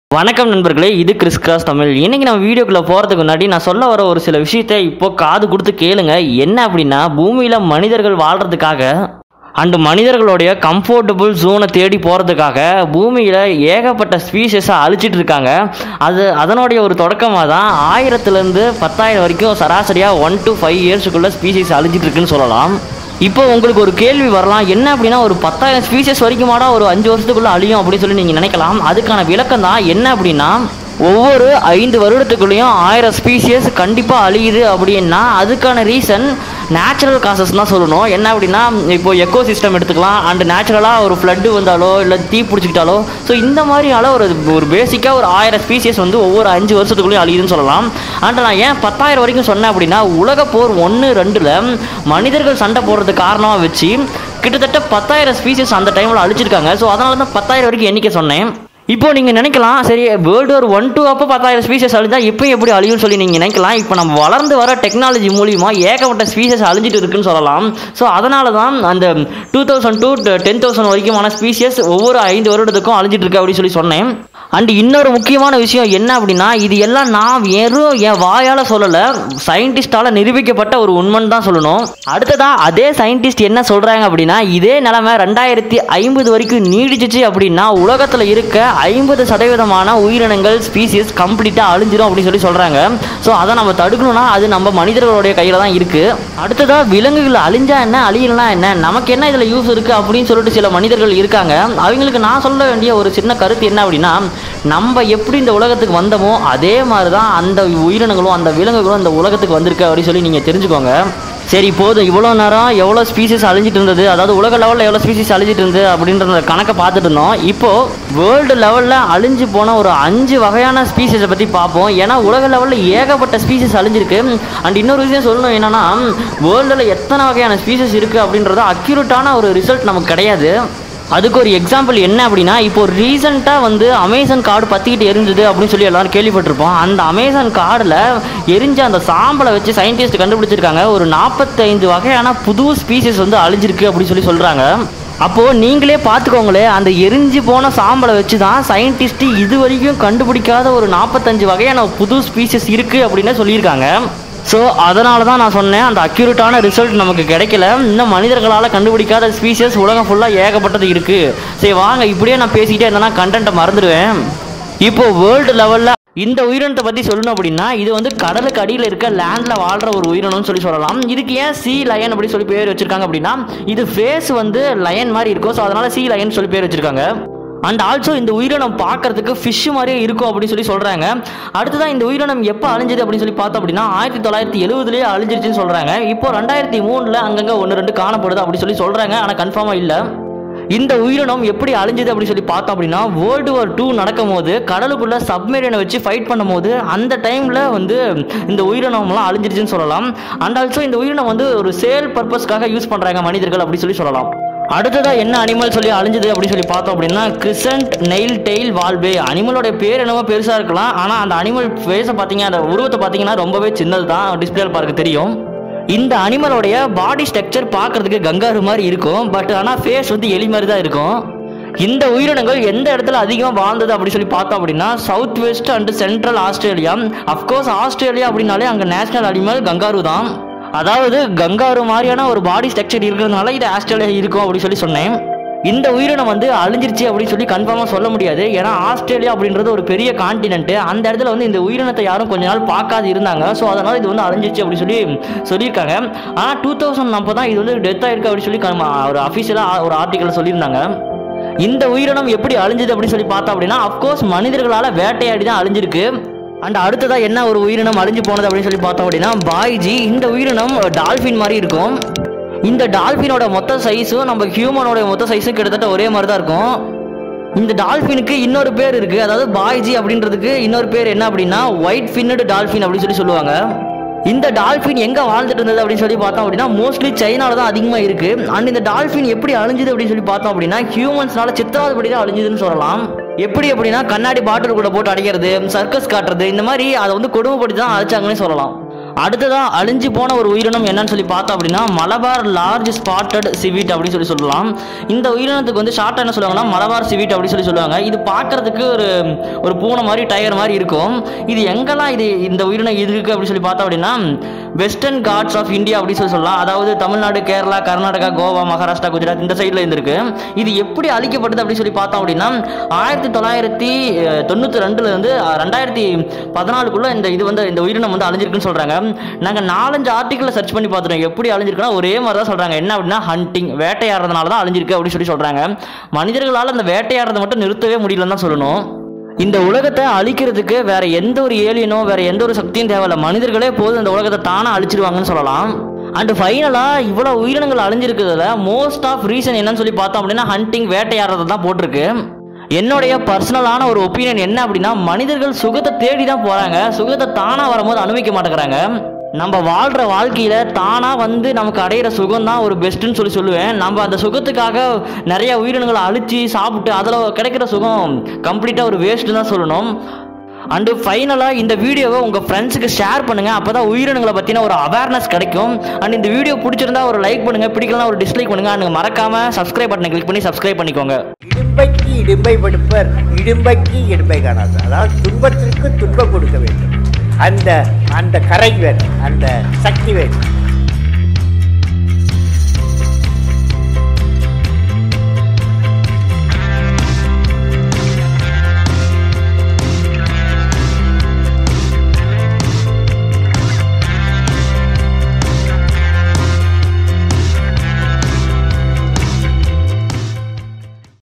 வணக்கம் நண்பர்களே இது கிறிஸ் கிராஸ் தமிழ் இன்னைக்கு நம்ம வீடியோக்குள்ள போறதுக்கு முன்னாடி நான் சொல்ல வர ஒரு சில விஷயத்தை இப்போ காது கொடுத்து கேளுங்க என்ன அப்படின்னா பூமியில மனிதர்கள் வாழ்றதுக்காக அண்டு மனிதர்களுடைய கம்ஃபர்டபுள் ஜோனை தேடி போகிறதுக்காக பூமியில் ஏகப்பட்ட ஸ்பீஷஸை அழிச்சிட்டு இருக்காங்க அது அதனுடைய ஒரு தொடக்கமாக தான் ஆயிரத்துலேருந்து பத்தாயிரம் வரைக்கும் சராசரியாக ஒன் to ஃபைவ் இயர்ஸுக்குள்ளே ஸ்பீஷஸ் அழிச்சிட்டு இருக்குன்னு சொல்லலாம் இப்போ உங்களுக்கு ஒரு கேள்வி வரலாம் என்ன அப்படின்னா ஒரு பத்தாயிரம் ஸ்பீஷஸ் வரைக்குமாடா ஒரு அஞ்சு வருஷத்துக்குள்ள அழியும் அப்படின்னு சொல்லி நீங்கள் நினைக்கலாம் அதுக்கான விளக்கம் தான் என்ன அப்படின்னா ஒவ்வொரு ஐந்து வருடத்துக்குள்ளேயும் ஆயிரம் ஸ்பீஷியஸ் கண்டிப்பாக அழியுது அப்படின்னா அதுக்கான ரீசன் நேச்சுரல் காசஸ் தான் சொல்லணும் என்ன அப்படின்னா இப்போ எக்கோ சிஸ்டம் எடுத்துக்கலாம் அண்ட் நேச்சுரலாக ஒரு ஃப்ளட்டு வந்தாலோ இல்லை தீ பிடிச்சிக்கிட்டாலோ ஸோ இந்த மாதிரியால ஒரு ஒரு பேசிக்காக ஒரு ஆயிரம் ஸ்பீஷியஸ் வந்து ஒவ்வொரு அஞ்சு வருஷத்துக்குள்ளேயும் அழியுதுன்னு சொல்லலாம் அண்ட் நான் ஏன் பத்தாயிரம் வரைக்கும் சொன்னேன் அப்படின்னா உலக போர் ஒன்று ரெண்டில் மனிதர்கள் சண்டை போடுறதுக்கு காரணமாக வச்சு கிட்டத்தட்ட பத்தாயிரம் ஸ்பீஷியஸ் அந்த டைமில் அழிச்சிருக்காங்க ஸோ அதனால தான் பத்தாயிரம் வரைக்கும் எண்ணிக்கை சொன்னேன் இப்போ நீங்கள் நினைக்கலாம் சரி வேர்ல்டு வார் ஒன் டூ அப்போ பத்தாயிரம் ஸ்பீஷஸ் அழிஞ்சா இப்போ எப்படி அழியும்னு சொல்லி நீங்கள் நினைக்கலாம் இப்போ நம்ம வளர்ந்து வர டெக்னாலஜி மூலியமா ஏகப்பட்ட ஸ்பீஷஸ் அழிஞ்சிட்டு இருக்குன்னு சொல்லலாம் ஸோ அதனால தான் அந்த two thousand to ten thousand வரைக்குமான ஸ்பீஷஸ் ஒவ்வொரு ஐந்து வருடத்துக்கும் அழிஞ்சிட்டு இருக்கு அப்படின்னு சொல்லி சொன்னேன் அண்ட் இன்னொரு முக்கியமான விஷயம் என்ன அப்படின்னா இது எல்லாம் நான் வெறும் என் வாயால் சொல்லலை சயின்டிஸ்டால் நிரூபிக்கப்பட்ட ஒரு உண்மைன்னு தான் சொல்லணும் அடுத்ததா அதே சயின்டிஸ்ட் என்ன சொல்கிறாங்க அப்படின்னா இதே நிலைமை ரெண்டாயிரத்தி ஐம்பது வரைக்கும் நீடிச்சிச்சு அப்படின்னா உலகத்தில் இருக்க ஐம்பது சதவீதமான உயிரினங்கள் ஸ்பீசிஸ் கம்ப்ளீட்டாக அழிஞ்சிரும் அப்படின்னு சொல்லி சொல்கிறாங்க ஸோ அதை நம்ம தடுக்கணும்னா அது நம்ம மனிதர்களுடைய கையில் தான் இருக்குது அடுத்ததாக விலங்குகள் அழிஞ்சா என்ன அழியலாம் என்ன நமக்கு என்ன இதில் யூஸ் இருக்குது அப்படின்னு சொல்லிட்டு சில மனிதர்கள் இருக்காங்க அவங்களுக்கு நான் சொல்ல வேண்டிய ஒரு சின்ன கருத்து என்ன அப்படின்னா நம்ம எப்படி இந்த உலகத்துக்கு வந்தோமோ அதே மாதிரி தான் அந்த உயிரினங்களும் அந்த விலங்குகளும் இந்த உலகத்துக்கு வந்திருக்கு அப்படின்னு சொல்லி நீங்கள் தெரிஞ்சுக்கோங்க சரி போதும் இவ்வளோ நேரம் எவ்வளோ ஸ்பீசிஸ் அழிஞ்சிட்டு இருந்தது அதாவது உலக லெவலில் எவ்வளோ ஸ்பீசிஸ் அழிஞ்சிட்டு இருந்தது அப்படின்ற கணக்கை பார்த்துட்டு இருந்தோம் இப்போது வேர்ல்டு லெவலில் அழிஞ்சு போன ஒரு அஞ்சு வகையான ஸ்பீசிஸை பற்றி பார்ப்போம் ஏன்னா உலக லெவலில் ஏகப்பட்ட ஸ்பீசிஸ் அழிஞ்சிருக்கு அண்ட் இன்னொரு விஷயம் சொல்லணும் என்னன்னா வேர்ல்டில் எத்தனை வகையான ஸ்பீசிஸ் இருக்குது அப்படின்றது அக்யூரேட்டான ஒரு ரிசல்ட் நமக்கு கிடையாது அதுக்கு ஒரு எக்ஸாம்பிள் என்ன அப்படின்னா இப்போ ரீசெண்டாக வந்து அமேசான் காடு பற்றிக்கிட்டு எரிஞ்சுது அப்படின்னு சொல்லி எல்லாரும் கேள்விப்பட்டிருப்போம் அந்த அமேசான் காடில் எரிஞ்ச அந்த சாம்பலை வச்சு சயின்டிஸ்ட் கண்டுபிடிச்சிருக்காங்க ஒரு நாற்பத்தைந்து வகையான புது ஸ்பீசிஸ் வந்து அழிஞ்சிருக்கு அப்படின்னு சொல்லி சொல்கிறாங்க அப்போது நீங்களே பார்த்துக்கோங்களேன் அந்த எரிஞ்சு போன சாம்பலை வச்சு தான் சயின்டிஸ்ட்டு இது வரைக்கும் கண்டுபிடிக்காத ஒரு நாற்பத்தஞ்சு வகையான புது ஸ்பீசிஸ் இருக்குது அப்படின்னு சொல்லியிருக்காங்க ஸோ அதனால தான் நான் சொன்னேன் அந்த அக்யூரேட்டான ரிசல்ட் நமக்கு கிடைக்கல இன்னும் மனிதர்களால் கண்டுபிடிக்காத ஸ்பீஷஸ் உலகம் ஃபுல்லாக ஏகப்பட்டது இருக்குது சரி வாங்க இப்படியே நான் பேசிக்கிட்டே இருந்தேன்னா கண்டென்ட்டை மறந்துடுவேன் இப்போ வேர்ல்டு லெவலில் இந்த உயிரினத்தை பற்றி சொல்லணும் அப்படின்னா இது வந்து கடலுக்கு அடியில் இருக்க லேண்டில் வாழ்கிற ஒரு உயிரினம்னு சொல்லி சொல்லலாம் இதுக்கு ஏன் சி லயன் அப்படி சொல்லி பேர் வச்சிருக்காங்க அப்படின்னா இது ஃபேஸ் வந்து லயன் மாதிரி இருக்கும் ஸோ அதனால சி லயன் சொல்லி பேர் வச்சிருக்காங்க அண்ட் ஆல்சோ இந்த உயிரினம் பார்க்கறதுக்கு ஃபிஷ் மாதிரியே இருக்கும் அப்படின்னு சொல்லி சொல்கிறாங்க அடுத்ததான் இந்த உயிரினம் எப்போ அழிஞ்சது அப்படின்னு சொல்லி பார்த்தோம் அப்படின்னா ஆயிரத்தி தொள்ளாயிரத்தி எழுபதுலேயே அழிஞ்சிருச்சுன்னு சொல்கிறாங்க இப்போ ரெண்டாயிரத்தி மூணில் அங்கங்கே ஒன்று ரெண்டு காணப்படுது அப்படி சொல்லி சொல்கிறாங்க ஆனால் கன்ஃபார்மாக இல்லை இந்த உயிரினம் எப்படி அழிஞ்சது அப்படின்னு சொல்லி பார்த்தோம் அப்படின்னா வேர்ல்டு வார் டூ நடக்கும் போது கடலுக்குள்ள சப்மெரினை வச்சு ஃபைட் பண்ணும்போது அந்த டைமில் வந்து இந்த உயிரினம்லாம் அழிஞ்சிருச்சுன்னு சொல்லலாம் அண்ட் ஆல்சோ இந்த உயிரினம் வந்து ஒரு சேல் பர்பஸ்க்காக யூஸ் பண்ணுறாங்க மனிதர்கள் அப்படி சொல்லி சொல்லலாம் அடுத்ததா என்ன அனிமல் சொல்லி அழிஞ்சது அப்படின்னு சொல்லி பார்த்தோம் அப்படின்னா கிரிசன்ட் நெயில் டெயில் வால்பே அனிமலோட பேர் என்னவோ பெருசாக இருக்கலாம் ஆனால் அந்த அனிமல் ஃபேஸை பார்த்தீங்க அந்த உருவத்தை பார்த்தீங்கன்னா ரொம்பவே சின்னது தான் டிஸ்பிளேல பார்க்க தெரியும் இந்த அனிமலோடைய பாடி ஸ்ட்ரக்சர் பார்க்கறதுக்கு கங்காரு மாதிரி இருக்கும் பட் ஆனால் ஃபேஸ் வந்து எலி மாதிரி தான் இருக்கும் இந்த உயிரினங்கள் எந்த இடத்துல அதிகமாக வாழ்ந்தது அப்படி சொல்லி பார்த்தோம் அப்படின்னா south west and central Australia of course Australia அப்படின்னாலே அங்கே நேஷனல் அனிமல் கங்காரு தான் அதாவது கங்காரு மாதிரியான ஒரு பாடி ஸ்ட்ரக்சர் இருக்கிறதுனால இது ஆஸ்திரேலியா இருக்கும் அப்படின்னு சொல்லி சொன்னேன் இந்த உயிரினம் வந்து அழிஞ்சிருச்சு அப்படின்னு சொல்லி கன்ஃபார்மாக சொல்ல முடியாது ஏன்னா ஆஸ்திரேலியா அப்படின்றது ஒரு பெரிய காண்டினென்ட் அந்த இடத்துல வந்து இந்த உயிரினத்தை யாரும் கொஞ்ச நாள் பார்க்காது இருந்தாங்க ஸோ அதனால இது வந்து அழிஞ்சிருச்சு அப்படின்னு சொல்லி சொல்லியிருக்காங்க ஆனால் டூ தௌசண்ட் அப்போ தான் இது வந்து டெத் ஆயிருக்கு அப்படின்னு சொல்லி க- ஒரு அஃபீஷியலாக ஒரு ஆர்டிக்கல் சொல்லியிருந்தாங்க இந்த உயிரினம் எப்படி அழிஞ்சது அப்படின்னு சொல்லி பார்த்தோம் அப்படின்னா அஃப்கோர்ஸ் மனிதர்களால் வேட்டையாடி தான் அழிஞ்சிருக்கு அண்ட் அடுத்ததா என்ன ஒரு உயிரினம் அழிஞ்சு போனது அப்படின்னு சொல்லி பார்த்தோம் அப்படின்னா பாய்ஜி இந்த உயிரினம் டால்ஃபின் மாதிரி இருக்கும் இந்த டால்ஃபினோட மொத்த சைஸும் நம்ம ஹியூமனோட மொத்த சைஸும் கிட்டத்தட்ட ஒரே மாதிரி தான் இருக்கும் இந்த டால்ஃபினுக்கு இன்னொரு பேர் இருக்கு அதாவது பாய்ஜி அப்படின்றதுக்கு இன்னொரு பேர் என்ன அப்படின்னா ஒயிட் ஃபின்னடு டால்ஃபின் அப்படின்னு சொல்லி சொல்லுவாங்க இந்த டால்ஃபின் எங்க வாழ்ந்துட்டு இருந்தது அப்படின்னு சொல்லி பார்த்தோம் அப்படின்னா மோஸ்ட்லி சைனால தான் அதிகமாக இருக்கு அண்ட் இந்த டால்ஃபின் எப்படி அழிஞ்சுது அப்படின்னு சொல்லி பார்த்தோம் அப்படின்னா ஹியூமன்ஸ்னால சித்திராதபடி தான் அழிஞ்சுதுன்னு சொல்லலாம் எப்படி அப்படின்னா கண்ணாடி பாட்டில் கூட போட்டு அடைக்கிறது சர்க்கஸ் காட்டுறது இந்த மாதிரி அதை வந்து கொடுமைப்படுத்தி தான் அழைச்சாங்கன்னு சொல்லலாம் அடுத்ததா அழிஞ்சு போன ஒரு உயிரினம் என்னன்னு சொல்லி பார்த்தோம் அப்படின்னா மலபார் லார்ஜ் ஸ்பாட்டட் சிவிட் அப்படின்னு சொல்லி சொல்லலாம் இந்த உயிரினத்துக்கு வந்து ஷார்ட்டாக என்ன சொல்லுவாங்கன்னா மலபார் சிவிட் அப்படின்னு சொல்லி சொல்லுவாங்க இது பார்க்கறதுக்கு ஒரு ஒரு பூனை மாதிரி டயர் மாதிரி இருக்கும் இது எங்கெல்லாம் இது இந்த உயிரினம் இது இருக்கு அப்படின்னு சொல்லி பார்த்தோம் அப்படின்னா வெஸ்டர்ன் காட்ஸ் ஆஃப் இந்தியா அப்படின்னு சொல்லி சொல்லலாம் அதாவது தமிழ்நாடு கேரளா கர்நாடகா கோவா மகாராஷ்டிரா குஜராத் இந்த சைடில் இருந்திருக்கு இது எப்படி அழிக்கப்படுது அப்படின்னு சொல்லி பார்த்தோம் அப்படின்னா ஆயிரத்தி தொள்ளாயிரத்தி அஹ், தொண்ணூத்தி ரெண்டுல இருந்து அஹ், ரெண்டாயிரத்தி பதினாலுக்குள்ள இந்த இது வந்து இந்த உயிரினம் வந்து அழிஞ்சிருக்குன்னு சொல்றாங்க நாங்க நாலஞ்சு ஆர்டிக்கல் சர்ச் பண்ணி பார்த்துட்டோம் எப்படி அழிஞ்சிருக்குன்னா ஒரே மாதிரி தான் சொல்றாங்க என்ன அப்படின்னா ஹண்டிங் வேட்டையாடுறதுனால தான் அழிஞ்சிருக்கு அப்படின்னு சொல்லி சொல்றாங்க மனிதர்களால் அந்த வேட்டையாடுறதை மட்டும் நிறுத்தவே முடியலன்னு தான் சொல்லணும் இந்த உலகத்தை அழிக்கிறதுக்கு வேற எந்த ஒரு ஏலியனோ வேற எந்த ஒரு சக்தியும் தேவையில்ல மனிதர்களே போதும் இந்த உலகத்தை தானா அழிச்சிருவாங்கன்னு சொல்லலாம் அண்ட் ஃபைனலாக இவ்வளோ உயிரினங்கள் அழிஞ்சிருக்கிறதுல மோஸ்ட் ஆஃப் ரீசன் என்னன்னு சொல்லி பார்த்தோம் அப்படின்னா ஹண்டிங் வேட்டையாடுறது தான் போட்டிருக்கு என்னுடைய பர்சனலான ஒரு ஒப்பீனியன் என்ன அப்படின்னா மனிதர்கள் சுகத்தை தேடி தான் போறாங்க சுகத்தை தானா வரும்போது அனுபவிக்க மாட்டேங்கிறாங்க நம்ம வாழ்ற வாழ்க்கையில தானா வந்து நமக்கு அடையிற சுகம் தான் ஒரு பெஸ்ட்னு சொல்லி சொல்லுவேன் நம்ம அந்த சுகத்துக்காக நிறைய உயிரினங்களை அழிச்சு சாப்பிட்டு அதில் கிடைக்கிற சுகம் கம்ப்ளீட்டாக ஒரு வேஸ்ட்டு தான் சொல்லணும் அண்டு ஃபைனலாக இந்த வீடியோவை உங்கள் ஃப்ரெண்ட்ஸுக்கு ஷேர் பண்ணுங்கள் அப்போ தான் உயிரினங்களை பற்றின ஒரு அவேர்னஸ் கிடைக்கும் அண்ட் இந்த வீடியோ பிடிச்சிருந்தா ஒரு லைக் பண்ணுங்கள் பிடிக்கலாம் ஒரு டிஸ்லைக் பண்ணுங்கள் அண்ட் மறக்காமல் சப்ஸ்கிரைப் பட்டனை கிளிக் பண்ணி சப்ஸ்கிரைப் பண்ணிக்கோங்க இடும்பைக்கு இடும்பை படுப்பர் இடும்பைக்கு இடும்பை காணாது அதாவது துன்பத்திற்கு துன்பம் கொடுக்க வேண்டும் அந்த அந்த கரை வேணும் அந்த சக்தி வேணும்